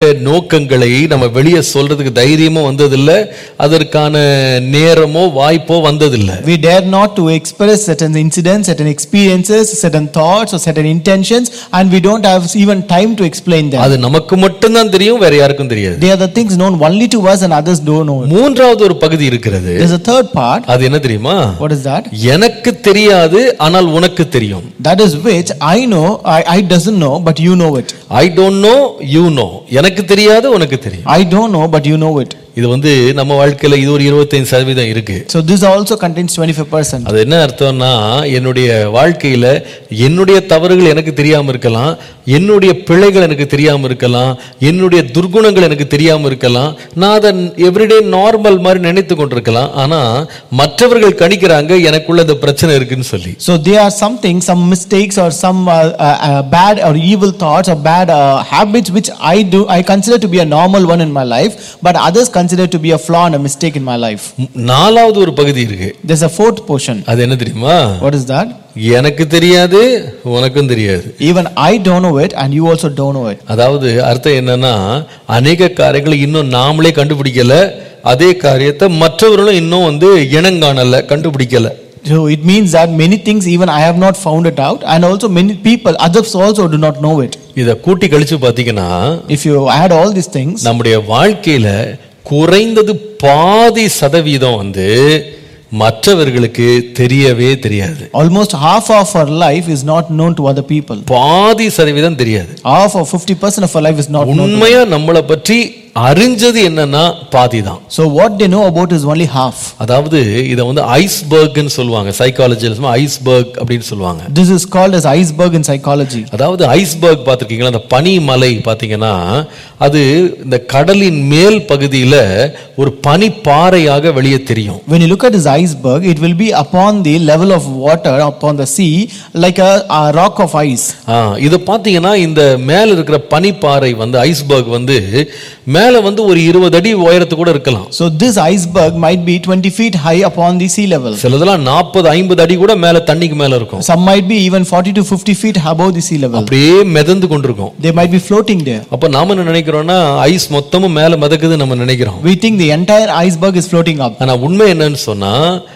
நோக்கங்களை நம்ம வெளியே சொல்றதுக்கு தைரியமும் வந்ததில்ல அதற்கான நேரமோ வாய்ப்போ வந்ததில்ல We dare not to express certain incidents, certain experiences, certain thoughts, or certain intentions, and we don't have even time to explain them. அது நமக்கு மட்டும்தான் தெரியும் வேற யாருக்கும் தெரியாது They are the things known only to us and others don't know. it. மூன்றாவது ஒரு பகுதி இருக்கிறது There's a third part. அது என்ன தெரியுமா What is that? எனக்கு தெரியாது ஆனால் உனக்கு தெரியும் That is which I know, I, I doesn't know, but you know it. I don't know you know எனக்கு தெரியாது உனக்கு தெரியும் I don't know, but you know it. இது வந்து நம்ம வாழ்க்கையில இது ஒரு இருபத்தைந்து சதவீதம் இருக்கு So this also contains 25%. அது என்ன அர்த்தம்னா என்னுடைய வாழ்க்கையில என்னுடைய தவறுகள் எனக்கு தெரியாம இருக்கலாம் என்னுடைய பிழைகள் எனக்கு தெரியாம இருக்கலாம் என்னுடைய துர்குணங்கள் எனக்கு தெரியாம இருக்கலாம் நான் அதை எவ்ரிடே நார்மல் மாதிரி நினைத்து கொண்டிருக்கலாம் ஆனா மற்றவர்கள் கணிக்கிறாங்க எனக்குள்ள இந்த பிரச்சனை இருக்குன்னு சொல்லி So there are some things, some mistakes or some uh, uh, uh, bad or evil thoughts or bad uh, habits which I do, I consider to be a normal one in my life, but others consider to be a flaw and a mistake in my life. ம், நாலாவது ஒரு பகுதி இருக்கு There's a fourth portion. அது என்ன தெரியுமா What is that? எனக்கு தெரியாது உனக்கும் தெரியாது Even I don't know it and you also don't know it. அதாவது அர்த்தம் என்னன்னா அநேக காரியங்களை இன்னும் நாமளே கண்டுபிடிக்கல அதே காரியத்தை மற்றவர்களும் இன்னும் வந்து இனங்காணல கண்டுபிடிக்கல So it means that many things even I have not found it out and also many people, others also do not know it. இத கூட்டி கழிச்சு பாத்தீங்கன்னா If you add all these things, நம்முடைய வாழ்க்கையில குறைந்தது பாதி சதவீதம் வந்து மற்றவர்களுக்கு தெரியவே தெரியாது almost half of our life is not known to other people. பாதி சதவீதம் தெரியாது Half or 50% of our life is not known. உண்மையா நம்மளை பற்றி அறிஞ்சது என்னன்னா பாதி தான் So what they know about is only half. அதாவது இதை வந்து ஐஸ்பர்க்னு சொல்லுவாங்க சைக்காலஜியில் ஐஸ்பர்க் அப்படின்னு சொல்லுவாங்க This is called as iceberg in psychology. அதாவது ஐஸ்பர்க் பார்த்துருக்கீங்களா அந்த பனிமலை பார்த்தீங்கன்னா அது இந்த கடலின் மேல் பகுதியில் ஒரு பனிப்பாறையாக வெளியே தெரியும் When you look at this iceberg, it will be upon the level of water upon the sea like a, a rock of ice. ஆ, இதை பார்த்தீங்கன்னா இந்த மேல இருக்கிற பனிப்பாறை வந்து ஐஸ்பர்க் வந்து மேலே வந்து ஒரு இருபது அடி உயரத்து கூட இருக்கலாம் So this iceberg might be 20 feet high upon the sea level. சிலதெல்லாம் நாற்பது ஐம்பது அடி கூட மேலே தண்ணிக்கு மேலே இருக்கும் Some might be even 40 to 50 feet above the sea level. அப்படியே மிதந்து கொண்டிருக்கும் They might be floating there. அப்போ நாம என்ன நினைக்கிறோம்னா ஐஸ் மொத்தமும் மேலே மிதக்குது நம்ம நினைக்கிறோம் We think the entire iceberg is floating up. ஆனா உண்மை என்னன்னு சொன்னா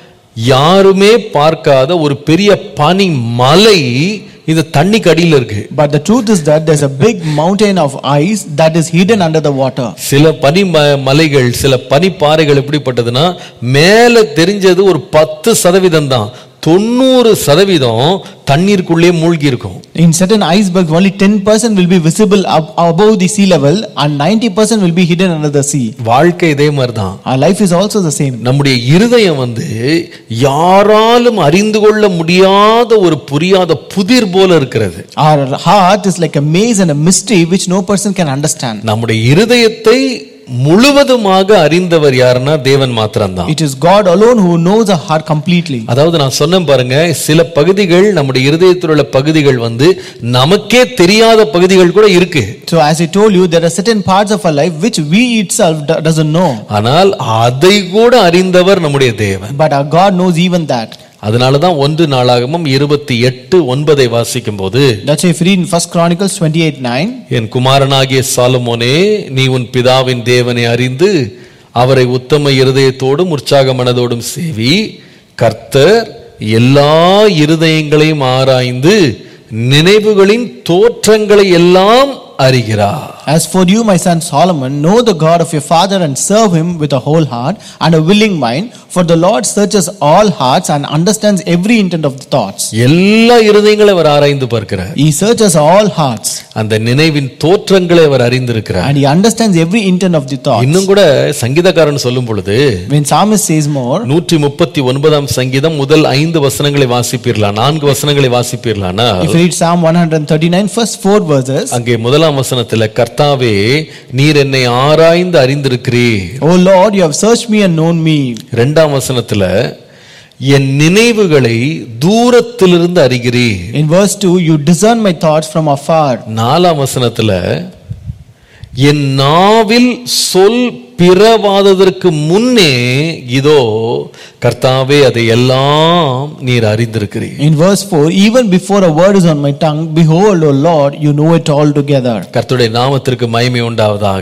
யாருமே பார்க்காத ஒரு பெரிய பனி மலை இந்த தண்ணிக்கு அடியில இருக்கு But the truth is that there's a big mountain of ice that is hidden under the water. சில பனி ம- மலைகள் சில பனிப்பாறைகள் எப்படிப்பட்டதுன்னா மேல தெரிஞ்சது ஒரு பத்து சதவீதம் தான் தொண்ணூறு சதவீதம் தண்ணீருக்குள்ளே மூழ்கி இருக்கும் In certain icebergs, only 10% will be visible up above the sea level and 90% will be hidden under the sea. வாழ்க்கை இதே மாதிரி தான் Our life is also the same. நம்முடைய இருதயம் வந்து யாராலும் அறிந்து கொள்ள முடியாத ஒரு புரியாத புதிர் போல இருக்கிறது Our heart is like a maze and a mystery which no person can understand. நம்முடைய இருதயத்தை முழுவதுமாக அறிந்தவர் யாருன்னா தேவன் மாத்திரம்தான் It is God alone who knows our heart completely. அதாவது நான் சொன்னேன் பாருங்க சில பகுதிகள் நம்முடைய இருதயத்தில் உள்ள பகுதிகள் வந்து நமக்கே தெரியாத பகுதிகள் கூட இருக்கு So as I told you, there are certain parts of our life which we itself do- doesn't know. ஆனால் அதை கூட அறிந்தவர் நம்முடைய தேவன் But our God knows even that. அதனாலதான் ஒன்று நாளாகமும் இருபத்தி எட்டு ஒன்பதை வாசிக்கும் போது That's why if you read in First Chronicles 28 9, என் குமாரனாகிய சாலமோனே நீ உன் பிதாவின் தேவனை அறிந்து அவரை உத்தம இருதயத்தோடும் உற்சாக மனதோடும் சேவி கர்த்தர் எல்லா இருதயங்களையும் ஆராய்ந்து நினைவுகளின் தோற்றங்களை எல்லாம் அறிகிறார் As for you, my son Solomon, know the God of your father and serve him with a whole heart and a willing mind, for the Lord searches all hearts and understands every intent of the thoughts. எல்லா இருதயங்களையும் அவர் ஆராய்ந்து பார்க்கிறார் He searches all hearts அந்த நினைவின் தோற்றங்களை அவர் அறிந்திருக்கிறார் and he understands every intent of the thoughts. இன்னும் கூட சங்கீதக்காரன் சொல்லும் பொழுது When psalmist says more, நூற்றி முப்பத்தி ஒன்பதாம் சங்கீதம் முதல் ஐந்து வசனங்களை வாசிப்பீர்களா நான்கு வசனங்களை வாசிப்பீர்களானா if you read Psalm 139, first four verses, அங்கே முதலாம் வசனத்துல கர்த்தாவே நீர் என்னை ஆராய்ந்து அறிந்திருக்கிறீர் O Lord, you have searched me and known me. இரண்டாம் வசனத்துல என் நினைவுகளை தூரத்திலிருந்து அறிகிறீர் In verse 2, you discern my thoughts from afar. நாலாம் வசனத்துல என் நாவில் சொல் பிறவாததற்கு முன்னே இதோ கர்த்தாவே அதை எல்லாம் நீர் அறிந்திருக்கிறீர் In verse 4, even before a word is on my tongue, behold, O Lord, you know it all together. கர்த்தருடைய நாமத்திற்கு மகிமை உண்டாவதாக